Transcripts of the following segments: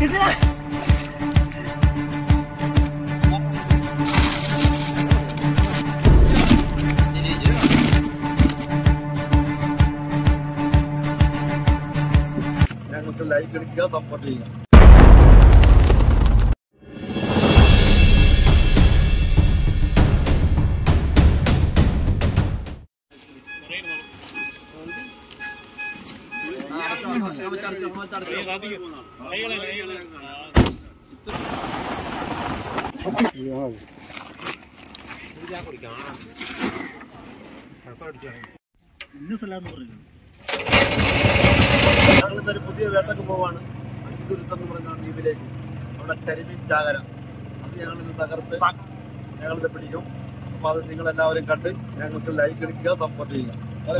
ഞങ്ങൾക്ക് ലൈക്ക് അടിക്കുക സപ്പോർട്ട് ചെയ്യുക ഞങ്ങളിന്നൊരു പുതിയ വേട്ടക്ക് പോവാണ് അഞ്ചുതുരുത്ത് എന്ന് പറയുന്ന ദ്വീപിലേക്ക് അവിടെ കരിമീൻ ചാകര അത് ഞങ്ങളിന്ന് തകർത്ത് ഞങ്ങളിത് പിടിക്കും അപ്പൊ അത് നിങ്ങൾ എല്ലാവരും കണ്ട് ഞങ്ങൾക്ക് ലൈക്ക് അടിക്കുക സപ്പോർട്ട് ചെയ്യുക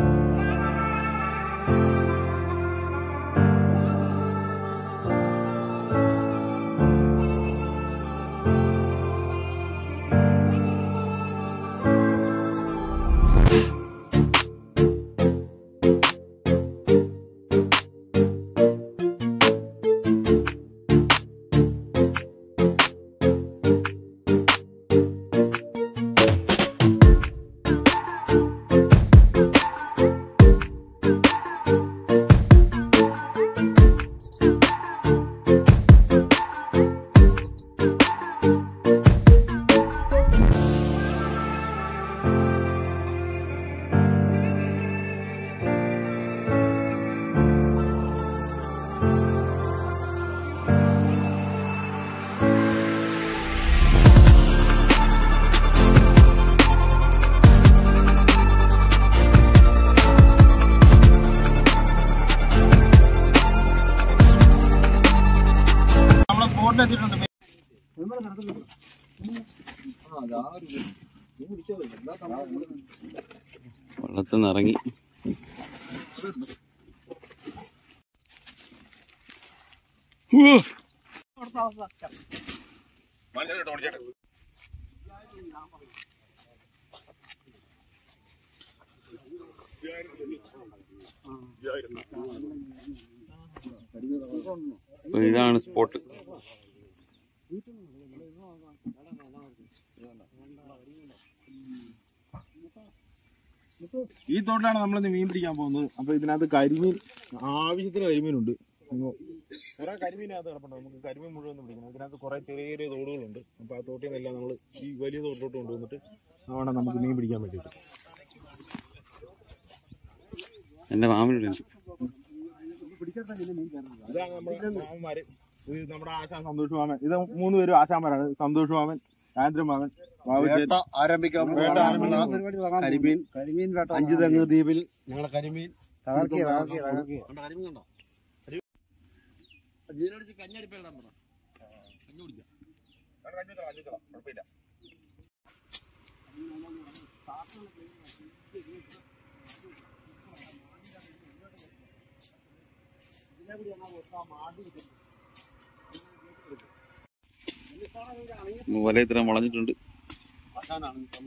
നമ്മളെ സ്പോട്ടിൽ എത്തിയിട്ടുണ്ട് വെള്ളത്തിൽ നിന്ന് ഇറങ്ങി അപ്പൊ ഇതാണ് സ്പോട്ട് ഈ തോട്ടിലാണ് നമ്മൾ മീൻ പിടിക്കാൻ പോകുന്നത് അപ്പൊ ഇതിനകത്ത് കരിമീൻ ആവശ്യത്തിന് കരിമീനുണ്ട് കുറെ കരിമീനകത്ത് കിടപ്പുണ്ട് നമുക്ക് കരിമീൻ മുഴുവൻ പിടിക്കണം ഇതിനകത്ത് കുറെ ചെറിയ ചെറിയ തോടുകളുണ്ട് അപ്പൊ ആ തോട്ടിൽ നിന്നെല്ലാം നമ്മൾ ഈ വലിയ തോട്ടിലോട്ട് കൊണ്ടുവന്നിട്ട് അവിടെ നമുക്ക് മീൻ പിടിക്കാൻ പറ്റും എന്റെ മാമനുണ്ട് ഇതാണ് നമ്മുടെ മാമന്മാര് ഇത് നമ്മുടെ ആശാൻ സന്തോഷ് മാമൻ ഇത് മൂന്ന് പേരും ആശാന്മാരാണ് സന്തോഷ് മാമൻ രാജേന്ദ്രൻ മാമൻ ബാബുശ്ശേരി. വേട്ട ആരംഭിക്കാൻ വേട്ട പോകുന്ന ആരംഭിക്കാൻ കരിമീൻ കരിമീൻ വേട്ട അഞ്ചു തെങ്ങ് ദ്വീപിൽ ഞങ്ങളുടെ കരിമീൻ തകർക്കി തകർക്കി തകർക്കി കണ്ടോ, കരിമീൻ കണ്ടോ കഞ്ഞടിപ്പിടാൻ പറ കഞ്ഞി കുടിക്കാം വല ഇത്ര വളഞ്ഞിട്ടുണ്ട് ആശാനാണ് തന്നു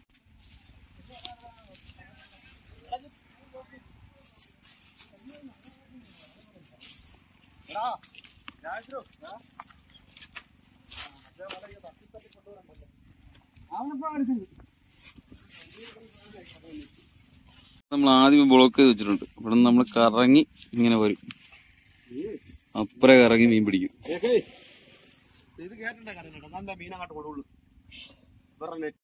നമ്മൾ ആദ്യം ബ്ലോക്ക് ചെയ്ത് വെച്ചിട്ടുണ്ട് ഇവിടെ നിന്ന് നമ്മൾ കറങ്ങി ഇങ്ങനെ വരും അപ്പുറേ കറങ്ങി മീൻ പിടിക്കും ഏക്കേ, ഇത് കേട്ടിട്ടുണ്ടോ കരൻ കേട്ടോ നല്ല മീനങ്ങാട്ട് കൊടുള്ളു വേറെ നെറ്റ്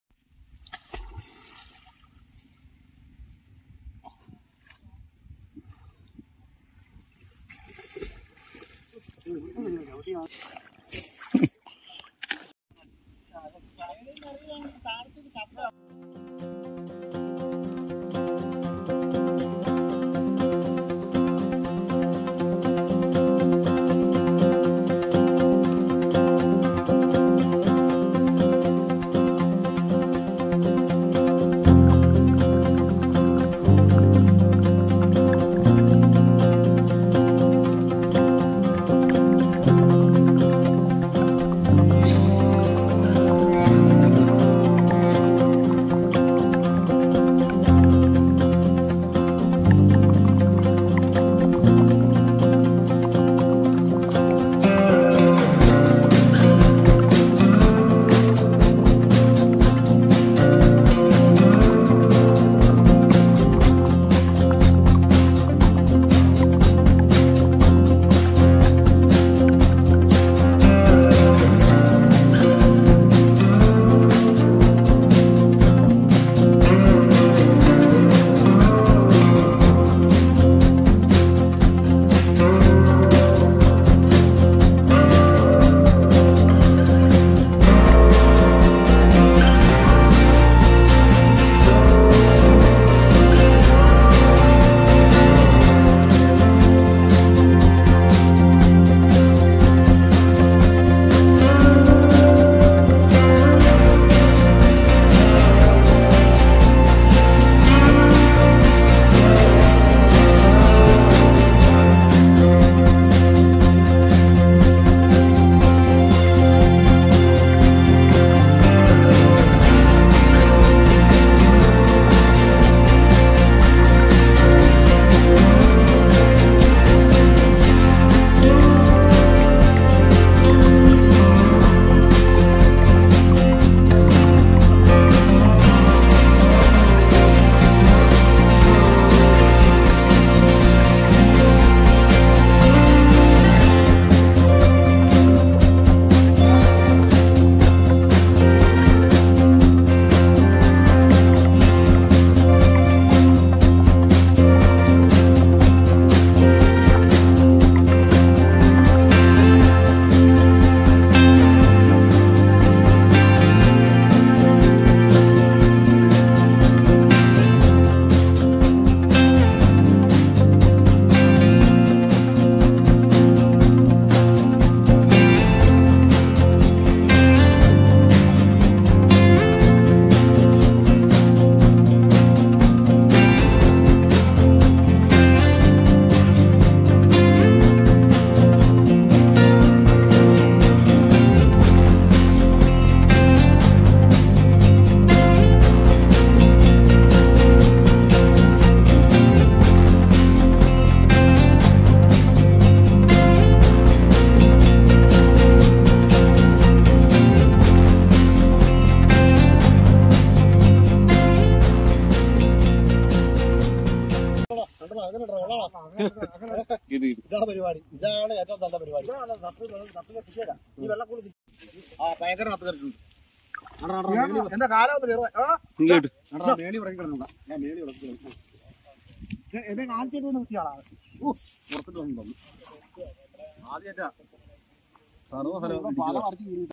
പരിപാടി ഇതാണ് ഏറ്റവും നല്ല പരിപാടി ഈ വെള്ളക്കുളി ആ ഭയങ്കര നത്ത് കണ്ടിട്ടുണ്ട് എന്റെ കാലം ഒന്ന് വേറെ ഇങ്ങോട്ട് മേളി ഉറങ്ങി കിടന്നുണ്ട ഞാൻ മേളി ഉറക്കി കിടന്നു എന്നെ ആദ്യമായിട്ട് നിർത്തിയാളാണ് പുറത്തിട്ട് വന്നു ആദ്യമായിട്ടാ സർവ്വ പല മറിച്ച് കീറി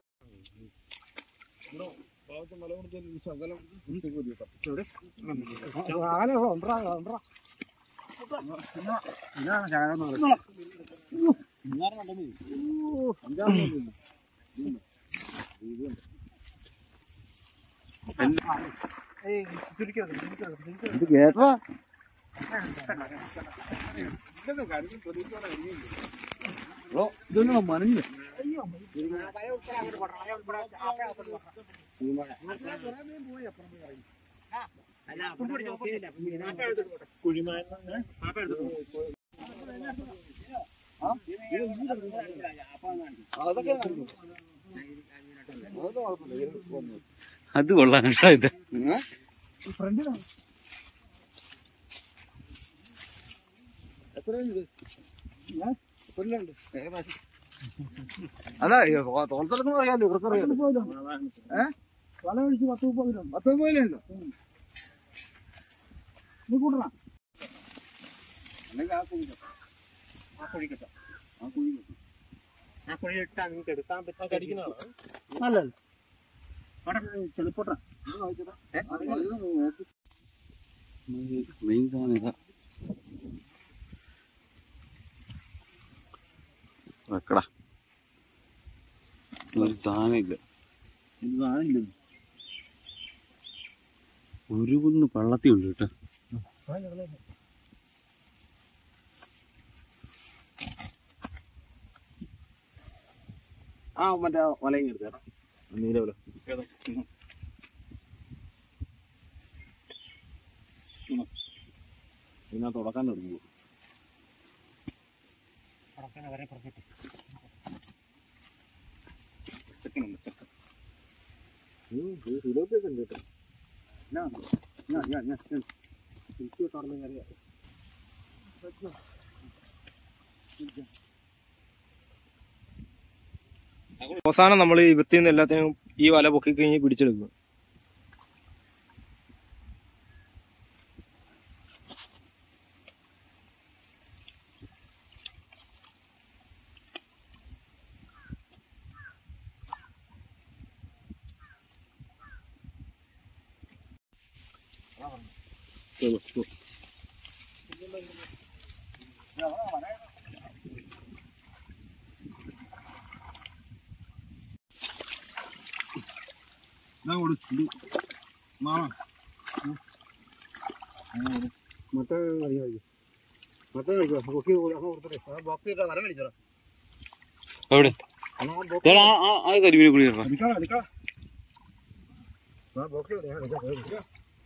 ആന ഇവിടെ ഉണ്ടറാ ഉണ്ടറാ ഇതാണ് ശകലം എന്ന് പറയുന്നത് ഇത് കേട്ടോ ഇതൊന്നും മനഞ്ഞു അതൊക്കെ അതൊക്കെ കുഴപ്പമില്ല അത് കൊള്ളാം കേട്ടോ ഇത് അല്ല തോളത്തിലൊന്നും അറിയാലോ ഇവർക്ക് അറിയാലോ ഏഹ് വല കഴിച്ച് പത്ത് മുപ്പത് കിലോ പത്ത് മുപ്പത് കിലോ ഉണ്ടോ നീ കൂട്ടണ അല്ലെങ്കിൽ ആ കുഴി ആ കുഴി കെട്ടാം ആ കുഴി കെട്ടാം ആ കുഴി ഇട്ടാ നിങ്ങൾക്ക് എടുക്കാൻ പറ്റാൻ കടിക്കുന്നതാണ് അല്ലല്ല ചെളിപ്പോട്ടാ മെയിൻ സാധനം ഇതാ വെക്കടാ ഒരു സാധനം ഇല്ല ഒരു കുന്ന് പള്ളത്തി ഉണ്ട് കേട്ടോ ആ മറ്റേ വലയും എടുത്തേട്ടാ നീല വല ഇതിനകത്ത് തുടക്കാൻ തുടങ്ങി ചെക്കനുണ്ട് ചെക്കൻ സുലോപ്പിയൊക്കെ ഉണ്ട് കേട്ടോ ഞാൻ ഞാൻ ഞാൻ ഞാൻ ഞാൻ എനിക്ക് തുറന്നു കയറിയാ അവസാനം നമ്മൾ ഈ വൃത്തിയിൽ നിന്ന് എല്ലാത്തിനും ഈ വല പൊക്കി കഴിഞ്ഞ് പിടിച്ചെടുക്കും മറ്റേ കഴിക്കാം കഴിക്കും മറ്റേ കഴിക്കാം പൊക്കി അങ്ങ് കൊടുത്തിട്ടേ ആ ബോക്സ് ഇട്ടാ വരം മേടിച്ചോടാ എവിടെ എന്നാ ആ ബോക്സ് എടാ, ആ ആ കരിമീനെ കൂടി ഇടണം അടിക്കാം അടിക്കാം ആ ബോക്സ് ഇവിടെ ഞാൻ അടിക്കാം അടിക്കാം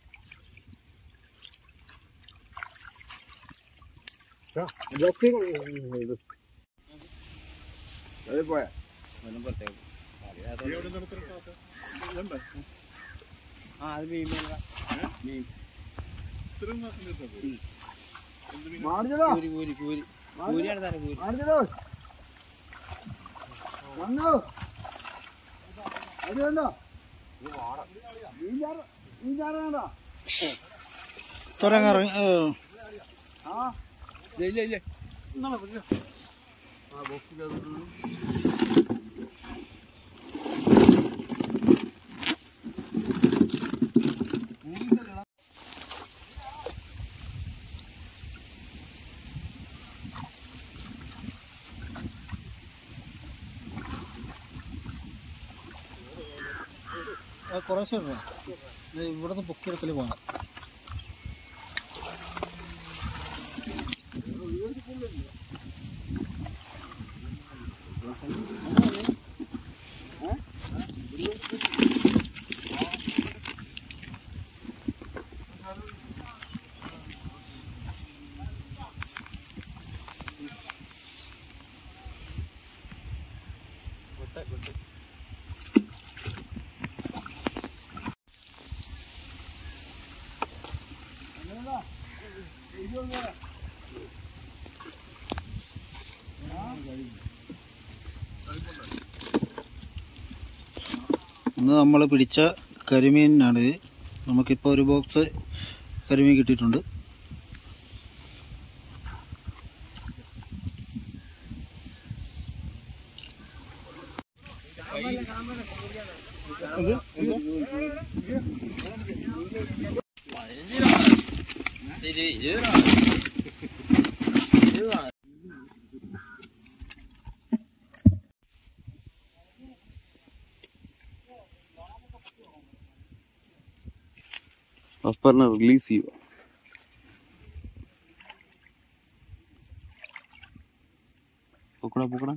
ബോക്സ് ഇത് അത് പോയാ മാറിച്ചോ മാറിച്ചോ വന്നോ അത് വേണ്ടോ ഈ ചാറ് ഈ ചാറ് വേണ്ട ആ ഇല്ല ഇല്ല ആ ബോക്സിൽ കുറേശ്ശെ ഇവിടുന്ന് പൊക്കിയെടുക്കൽ പോകണം ഇന്ന് നമ്മൾ പിടിച്ച കരിമീനാണ് ഇത്. നമുക്കിപ്പോൾ ഒരു ബോക്സ് കരിമീൻ കിട്ടിയിട്ടുണ്ട് അപ്പറിനെ റിലീസ് ചെയ്യുക പൊക്കടാ പൊക്കടാ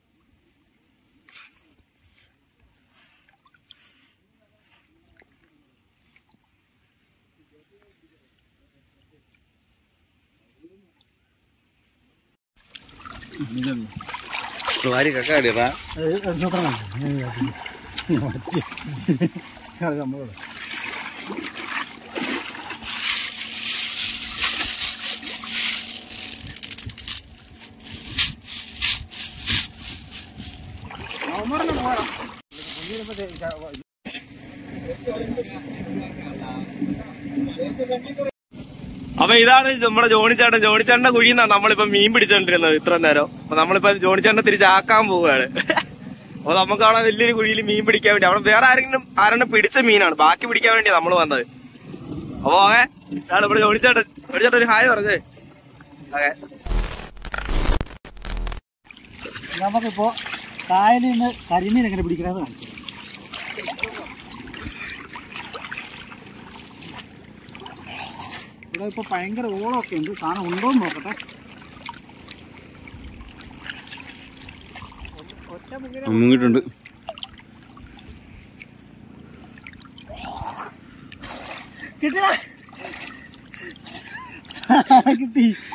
വാരി കക്ക അടിയറാ അപ്പൊ ഇതാണ് നമ്മുടെ ജോണിച്ചേട്ടൻ ജോണിച്ചേട്ടന്റെ കുഴിയിൽ നിന്നാണ് നമ്മളിപ്പോ മീൻ പിടിച്ചോണ്ടിരുന്നത് ഇത്ര നേരം അപ്പൊ നമ്മളിപ്പോ ജോണിച്ചേട്ടനെ തിരിച്ചാക്കാൻ പോവുകയാണ് അപ്പൊ നമുക്ക് അവിടെ വലിയൊരു കുഴിയിൽ മീൻ പിടിക്കാൻ വേണ്ടി അവിടെ വേറെ ആരെങ്കിലും ആരെങ്കിലും പിടിച്ച മീനാണ് ബാക്കി പിടിക്കാൻ വേണ്ടി നമ്മൾ വന്നത് അപ്പൊ ഓക്കെ ഇതാണ് ഇവിടെ ജോണിച്ചേട്ടൻ ജോണിച്ചേട്ടൻ ഒരു ഹായ് പറഞ്ഞേ ഓക്കെ നമുക്കിപ്പോ കായലിൽ നിന്ന് കരിമീൻ എങ്ങനെ പിടിക്കണമെന്ന് കാണിച്ചു ഇവിടെ ഇപ്പൊ ഭയങ്കര ഓളമൊക്കെ ഉണ്ട് സാധനം ഉണ്ടോ എന്ന് നോക്കട്ടെ മുങ്ങിട്ടുണ്ട് കിട്ടി